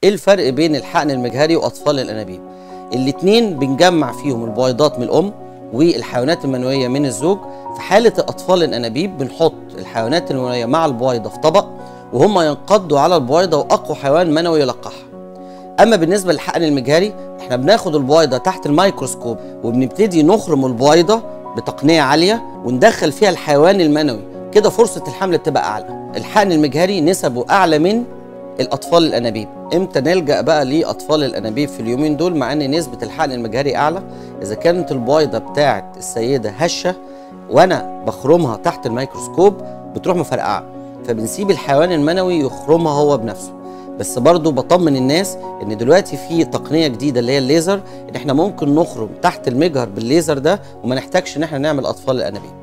ايه الفرق بين الحقن المجهري واطفال الانابيب الاتنين بنجمع فيهم البويضات من الام والحيوانات المنويه من الزوج في حاله الاطفال الانابيب بنحط الحيوانات المنويه مع البويضه في طبق وهم ينقضوا على البويضه واقوى حيوان منوي يلقحها اما بالنسبه للحقن المجهري احنا بناخد البويضه تحت الميكروسكوب وبنبتدي نخرم البويضه بتقنيه عاليه وندخل فيها الحيوان المنوي كده فرصه الحمل بتبقى اعلى الحقن المجهري نسبه اعلى من الاطفال الانابيب امتى نلجا بقى لاطفال الانابيب في اليومين دول مع ان نسبه الحقن المجهري اعلى اذا كانت البويضه بتاعه السيده هشه وانا بخرمها تحت الميكروسكوب بتروح مفرقعه فبنسيب الحيوان المنوي يخرمها هو بنفسه بس برضو بطمن الناس ان دلوقتي في تقنيه جديده اللي هي الليزر ان احنا ممكن نخرم تحت المجهر بالليزر ده وما نحتاجش ان احنا نعمل اطفال الانابيب